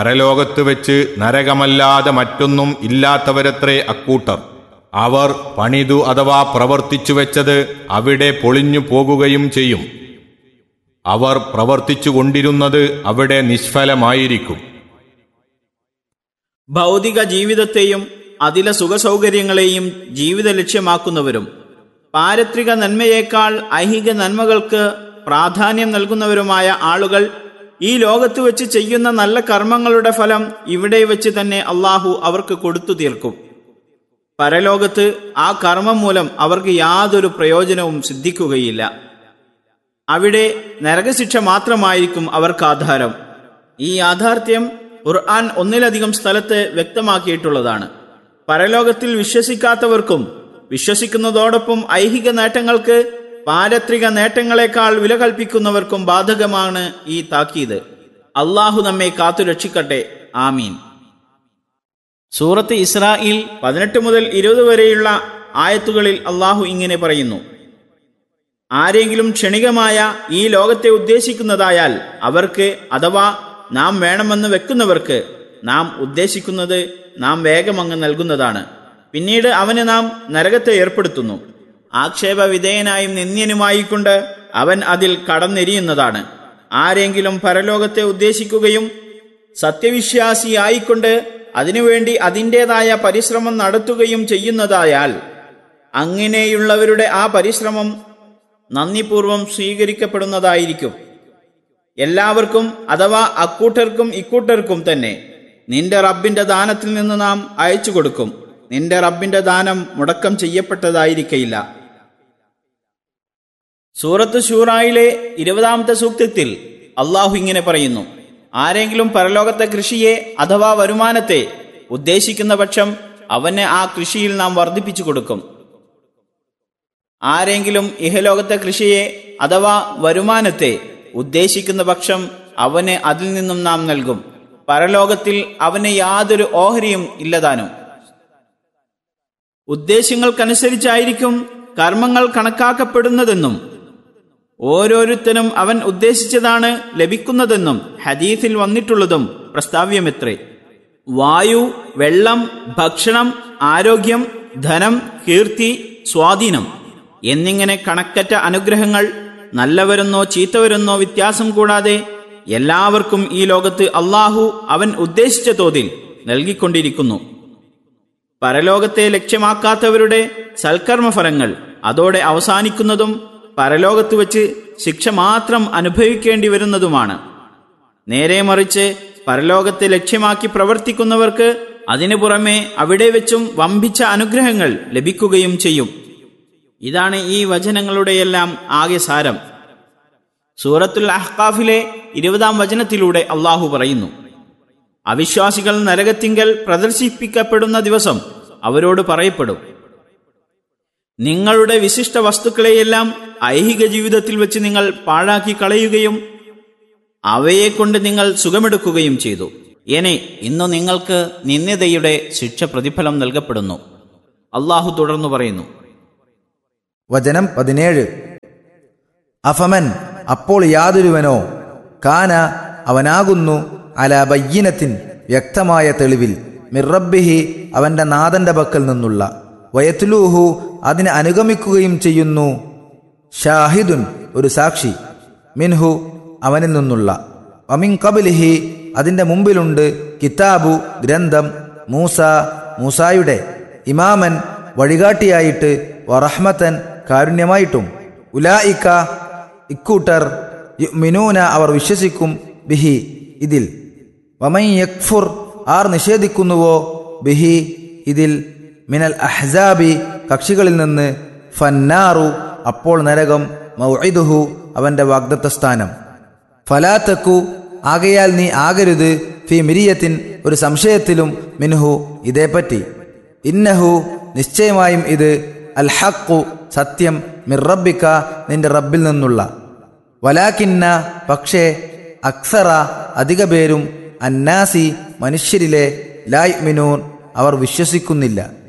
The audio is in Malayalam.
പരലോകത്ത് വെച്ച് നരകമല്ലാതെ മറ്റൊന്നും ഇല്ലാത്തവരത്രേ അക്കൂട്ടർ അവർ പണിതു അഥവാ പ്രവർത്തിച്ചു വെച്ചത് അവിടെ പൊളിഞ്ഞു പോകുകയും ചെയ്യും അവർ പ്രവർത്തിച്ചു കൊണ്ടിരുന്നത് അവിടെ നിഷ്ഫലമായിരിക്കും ഭൗതിക ജീവിതത്തെയും അതിലെ സുഖസൗകര്യങ്ങളെയും ജീവിത ലക്ഷ്യമാക്കുന്നവരും പാരത്രിക നന്മയേക്കാൾ ഐഹിക നന്മകൾക്ക് പ്രാധാന്യം നൽകുന്നവരുമായ ആളുകൾ ഈ ലോകത്ത് വെച്ച് ചെയ്യുന്ന നല്ല കർമ്മങ്ങളുടെ ഫലം ഇവിടെ വെച്ച് തന്നെ അള്ളാഹു അവർക്ക് കൊടുത്തു തീർക്കും പരലോകത്ത് ആ കർമ്മം മൂലം അവർക്ക് യാതൊരു പ്രയോജനവും സിദ്ധിക്കുകയില്ല അവിടെ നരകശിക്ഷ മാത്രമായിരിക്കും അവർക്ക് ആധാരം ഈ യാഥാർത്ഥ്യം ഖുർആൻ ഒന്നിലധികം സ്ഥലത്ത് വ്യക്തമാക്കിയിട്ടുള്ളതാണ് പരലോകത്തിൽ വിശ്വസിക്കാത്തവർക്കും വിശ്വസിക്കുന്നതോടൊപ്പം ഐഹിക നേട്ടങ്ങൾക്ക് പാരത്രിക നേട്ടങ്ങളെക്കാൾ വില കൽപ്പിക്കുന്നവർക്കും ബാധകമാണ് ഈ താക്കീത് അള്ളാഹു നമ്മെ കാത്തുരക്ഷിക്കട്ടെ ആമീൻ സൂറത്ത് ഇസ്രായിൽ പതിനെട്ട് മുതൽ ഇരുപത് വരെയുള്ള ആയത്തുകളിൽ അള്ളാഹു ഇങ്ങനെ പറയുന്നു ആരെങ്കിലും ക്ഷണികമായ ഈ ലോകത്തെ ഉദ്ദേശിക്കുന്നതായാൽ അവർക്ക് അഥവാ നാം വേണമെന്ന് വെക്കുന്നവർക്ക് നാം ഉദ്ദേശിക്കുന്നത് നാം വേഗം അങ്ങ് നൽകുന്നതാണ് പിന്നീട് അവന് നാം നരകത്തെ ഏർപ്പെടുത്തുന്നു ആക്ഷേപ വിധേയനായും നിന്ദ്യനുമായിക്കൊണ്ട് അവൻ അതിൽ കടന്നെരിയുന്നതാണ് ആരെങ്കിലും പരലോകത്തെ ഉദ്ദേശിക്കുകയും സത്യവിശ്വാസിയായിക്കൊണ്ട് അതിനുവേണ്ടി അതിൻ്റെതായ പരിശ്രമം നടത്തുകയും ചെയ്യുന്നതായാൽ അങ്ങനെയുള്ളവരുടെ ആ പരിശ്രമം നന്ദിപൂർവം സ്വീകരിക്കപ്പെടുന്നതായിരിക്കും എല്ലാവർക്കും അഥവാ അക്കൂട്ടർക്കും ഇക്കൂട്ടർക്കും തന്നെ നിന്റെ റബ്ബിന്റെ ദാനത്തിൽ നിന്ന് നാം അയച്ചു കൊടുക്കും നിന്റെ റബ്ബിന്റെ ദാനം മുടക്കം ചെയ്യപ്പെട്ടതായിരിക്കയില്ല സൂറത്ത് ഷൂറായിലെ ഇരുപതാമത്തെ സൂക്തത്തിൽ അള്ളാഹു ഇങ്ങനെ പറയുന്നു ആരെങ്കിലും പരലോകത്തെ കൃഷിയെ അഥവാ വരുമാനത്തെ ഉദ്ദേശിക്കുന്ന പക്ഷം അവന് ആ കൃഷിയിൽ നാം വർദ്ധിപ്പിച്ചു കൊടുക്കും ആരെങ്കിലും ഇഹലോകത്തെ കൃഷിയെ അഥവാ വരുമാനത്തെ ഉദ്ദേശിക്കുന്ന പക്ഷം അവന് അതിൽ നിന്നും നാം നൽകും പരലോകത്തിൽ അവന് യാതൊരു ഓഹരിയും ഇല്ലതാനും ഉദ്ദേശ്യങ്ങൾക്കനുസരിച്ചായിരിക്കും കർമ്മങ്ങൾ കണക്കാക്കപ്പെടുന്നതെന്നും ഓരോരുത്തരും അവൻ ഉദ്ദേശിച്ചതാണ് ലഭിക്കുന്നതെന്നും ഹദീസിൽ വന്നിട്ടുള്ളതും പ്രസ്താവ്യമെത്രേ വായു വെള്ളം ഭക്ഷണം ആരോഗ്യം ധനം കീർത്തി സ്വാധീനം എന്നിങ്ങനെ കണക്കറ്റ അനുഗ്രഹങ്ങൾ നല്ലവരെന്നോ ചീത്തവരെന്നോ വ്യത്യാസം കൂടാതെ എല്ലാവർക്കും ഈ ലോകത്ത് അള്ളാഹു അവൻ ഉദ്ദേശിച്ച തോതിൽ നൽകിക്കൊണ്ടിരിക്കുന്നു പരലോകത്തെ ലക്ഷ്യമാക്കാത്തവരുടെ സൽക്കർമ്മഫലങ്ങൾ അതോടെ അവസാനിക്കുന്നതും പരലോകത്ത് വച്ച് ശിക്ഷ മാത്രം അനുഭവിക്കേണ്ടി വരുന്നതുമാണ് നേരെ മറിച്ച് പരലോകത്തെ ലക്ഷ്യമാക്കി പ്രവർത്തിക്കുന്നവർക്ക് അതിനു പുറമെ അവിടെ വെച്ചും വമ്പിച്ച അനുഗ്രഹങ്ങൾ ലഭിക്കുകയും ചെയ്യും ഇതാണ് ഈ വചനങ്ങളുടെയെല്ലാം ആകെ സാരം സൂറത്തുൽ അഹ്കാഫിലെ ഇരുപതാം വചനത്തിലൂടെ അള്ളാഹു പറയുന്നു അവിശ്വാസികൾ നരകത്തിങ്കൽ പ്രദർശിപ്പിക്കപ്പെടുന്ന ദിവസം അവരോട് പറയപ്പെടും നിങ്ങളുടെ വിശിഷ്ട വസ്തുക്കളെയെല്ലാം ഐഹിക ജീവിതത്തിൽ വെച്ച് നിങ്ങൾ പാഴാക്കി കളയുകയും അവയെ കൊണ്ട് നിങ്ങൾ സുഖമെടുക്കുകയും ചെയ്തു എനെ ഇന്നു നിങ്ങൾക്ക് നിന്ദ്യതയുടെ ശിക്ഷ പ്രതിഫലം നൽകപ്പെടുന്നു അള്ളാഹു തുടർന്നു പറയുന്നു വചനം പതിനേഴ് അഫമൻ അപ്പോൾ യാതൊരുവനോ കാന അവനാകുന്നു അല ബയ്യനത്തിൻ വ്യക്തമായ തെളിവിൽ മിറബിഹി അവന്റെ നാഥന്റെ പക്കൽ നിന്നുള്ള വയത്തുലൂഹു അതിനെ അനുഗമിക്കുകയും ചെയ്യുന്നു ഷാഹിദുൻ ഒരു സാക്ഷി മിൻഹു അവനിൽ നിന്നുള്ള അമിൻ കബിലിഹി അതിന്റെ മുമ്പിലുണ്ട് കിതാബു ഗ്രന്ഥം മൂസ മൂസായുടെ ഇമാമൻ വഴികാട്ടിയായിട്ട് വറഹ്മത്തൻ കാരുണ്യമായിട്ടും ഉലായിക്ക ഇക്കൂട്ടർ മിനൂന അവർ വിശ്വസിക്കും ബിഹി ഇതിൽ വമൈ യക്ഫുർ ആർ നിഷേധിക്കുന്നുവോ ബിഹി ഇതിൽ മിനൽ അഹ്സാബി കക്ഷികളിൽ നിന്ന് ഫന്നാറു അപ്പോൾ നരകം മൗഇദുഹു അവന്റെ വാഗ്ദത്ത സ്ഥാനം ഫലാത്തക്കു ആകയാൽ നീ ആകരുത് ഫി മിരിയത്തിൻ ഒരു സംശയത്തിലും മിൻഹു ഇതേപ്പറ്റി ഇന്നഹു നിശ്ചയമായും ഇത് അൽ ഹക്കു സത്യം മിറബിക്ക നിന്റെ റബ്ബിൽ നിന്നുള്ള വലാക്കിന്ന പക്ഷേ അക്സറ അധിക പേരും അന്നാസി മനുഷ്യരിലെ ലായ് മിനൂൻ അവർ വിശ്വസിക്കുന്നില്ല